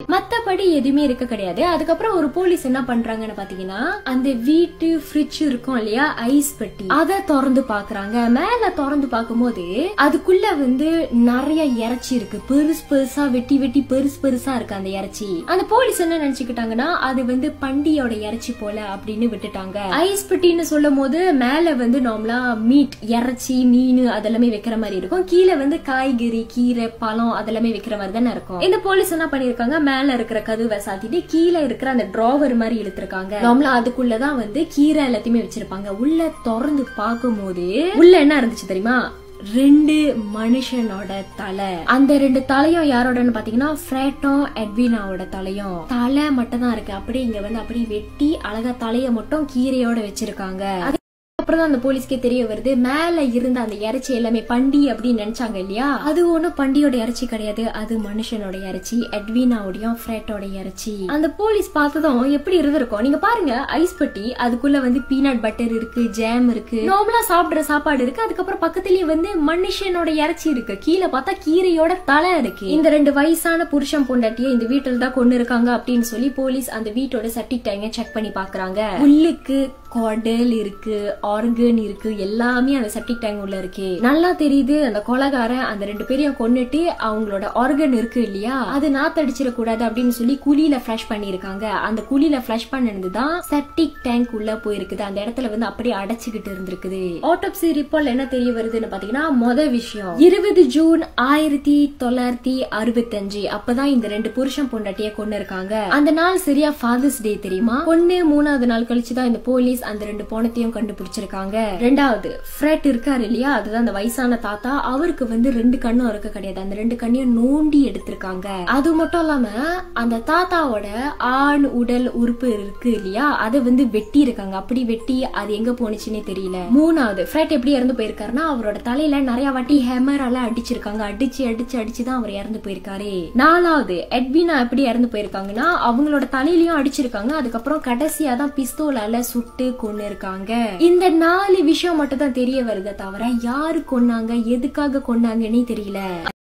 மத்தபடி எதுவுமே இருக்க கிடையாது அதுக்கப்புறம் ஒரு போலீஸ் என்ன பண்றாங்கன்னு பாத்தீங்கன்னா அந்த வீட்டு ஃப்ரிட்ஜ் இருக்கும் இல்லையா ஐஸ் பெட்டி அத திறந்து பாக்குறாங்க மேல திறந்து பார்க்கும்போது அதுக்குள்ள வந்து நிறைய இறைச்சி இருக்கு பெருசு பெருசா வெட்டி வெட்டி பெருசு பெருசா இருக்கு அந்த இறைச்சி அந்த போலீஸ் என்ன நினைச்சுக்கிட்டாங்கன்னா அது வந்து பண்டியோட இறைச்சி போல அப்படின்னு விட்டுட்டாங்க ஐஸ் பெட்டின்னு சொல்லும் போது மேல வந்து நார்மலா மீட் இறைச்சி மீன் அதெல்லாமே வைக்கிற மாதிரி இருக்கும் கீழே வந்து காய்கறி கீரை பழம் அதெல்லாமே வைக்கிற மாதிரி தானே இருக்கும் இந்த போலீஸ் என்ன பண்ணிருக்காங்க மேல இருக்கிற கதவை சாத்திட்டு கீழே இருக்கிற அந்த டிராவர் மாதிரி இழுத்திருக்காங்க நார்மலா அதுக்குள்ளதான் வந்து கீரை எல்லாத்தையுமே வச்சிருப்பாங்க உள்ள திறந்து பார்க்கும்போது உள்ள என்ன இருந்துச்சு தெரியுமா ரெண்டு மனுஷனோட தலை அந்த ரெண்டு தலையும் யாரோடன்னு பாத்தீங்கன்னா ஃப்ரேட்டோ எட்வினாவோட தலையும் தலை மட்டும் தான் இருக்கு அப்படியே இங்க வந்து அப்படியே வெட்டி அழகா தலைய மட்டும் கீரையோட வச்சிருக்காங்க அப்புறம் தான் அந்த போலீஸ்க்கே தெரிய வருது மேல இருந்த அந்த இறைச்சி எல்லாமே பண்டி அப்படின்னு நினைச்சாங்க இல்லையா அது ஒண்ணும் பண்டியோட இறைச்சி கிடையாது அது மனுஷனோட இறைச்சி எட்வினாவோடையும் ஃப்ரேட்டோட இறைச்சி அந்த போலீஸ் பார்த்ததும் எப்படி இருந்திருக்கும் நீங்க பாருங்க ஐஸ் பெட்டி அதுக்குள்ள வந்து பீனட் பட்டர் இருக்கு ஜாம் இருக்கு நார்மலா சாப்பிடுற சாப்பாடு இருக்கு அதுக்கப்புறம் பக்கத்துலயே வந்து மனுஷனோட இறைச்சி இருக்கு கீழே பார்த்தா கீரையோட தலை இருக்கு இந்த ரெண்டு வயசான புருஷன் பொண்டாட்டிய இந்த வீட்டுல தான் கொண்டு இருக்காங்க அப்படின்னு சொல்லி போலீஸ் அந்த வீட்டோட செப்டிக் டேங்க செக் பண்ணி பாக்குறாங்க உள்ளுக்கு குடல் இருக்கு ஆர்கன் இருக்கு எல்லாமே அந்த செப்டிக் டேங்க் உள்ள இருக்கு நல்லா தெரியுது அந்த கொலகாரன் அந்த ரெண்டு பேரையும் கொன்னுட்டு அவங்களோட ஆர்கன் இருக்கு இல்லையா அது நாத்தடிச்சிட கூடாது அப்படின்னு சொல்லி குழியில ஃபிளஷ் பண்ணிருக்காங்க அந்த குழியில ஃபிளஷ் பண்ணது தான் செப்டிக் டேங்க் உள்ள போயிருக்குது அந்த இடத்துல வந்து அப்படியே அடைச்சுக்கிட்டு இருந்திருக்குது ஆட்டோப்சி ரிப்போர்ட்ல என்ன தெரிய வருதுன்னு பாத்தீங்கன்னா மொத விஷயம் இருபது ஜூன் ஆயிரத்தி தொள்ளாயிரத்தி அறுபத்தஞ்சு அப்பதான் இந்த ரெண்டு புருஷன் பொண்டாட்டிய கொண்டு இருக்காங்க அந்த நாள் சரியா ஃபாதர்ஸ் டே தெரியுமா பொண்ணு மூணாவது நாள் கழிச்சுதான் இந்த போலீஸ் அந்த ரெண்டு போனத்தையும் கண்டுபிடிச்சிருக்காங்க ரெண்டாவது ஃப்ரெட் இருக்காரு இல்லையா அதுதான் அந்த வயசான தாத்தா அவருக்கு வந்து ரெண்டு கண்ணும் இருக்க கிடையாது அந்த ரெண்டு கண்ணையும் நோண்டி எடுத்திருக்காங்க அது மட்டும் இல்லாம அந்த தாத்தாவோட ஆண் உடல் உறுப்பு இருக்கு இல்லையா அதை வந்து வெட்டி இருக்காங்க அப்படி வெட்டி அது எங்க போனுச்சுன்னே தெரியல மூணாவது ஃப்ரெட் எப்படி இறந்து போயிருக்காருன்னா அவரோட தலையில நிறைய வாட்டி ஹெமரால அடிச்சிருக்காங்க அடிச்சு அடிச்சு அடிச்சு தான் அவர் இறந்து போயிருக்காரு நாலாவது எட்வினா எப்படி இறந்து போயிருக்காங்கன்னா அவங்களோட தலையிலயும் அடிச்சிருக்காங்க அதுக்கப்புறம் கடைசியா தான் பிஸ்தோலால சுட்டு கொண்டு இருக்காங்க இந்த நாலு விஷயம் மட்டும் தான் தெரிய வருதே தவிர யாரு கொன்னாங்க எதுக்காக கொன்னாங்கன்னே தெரியல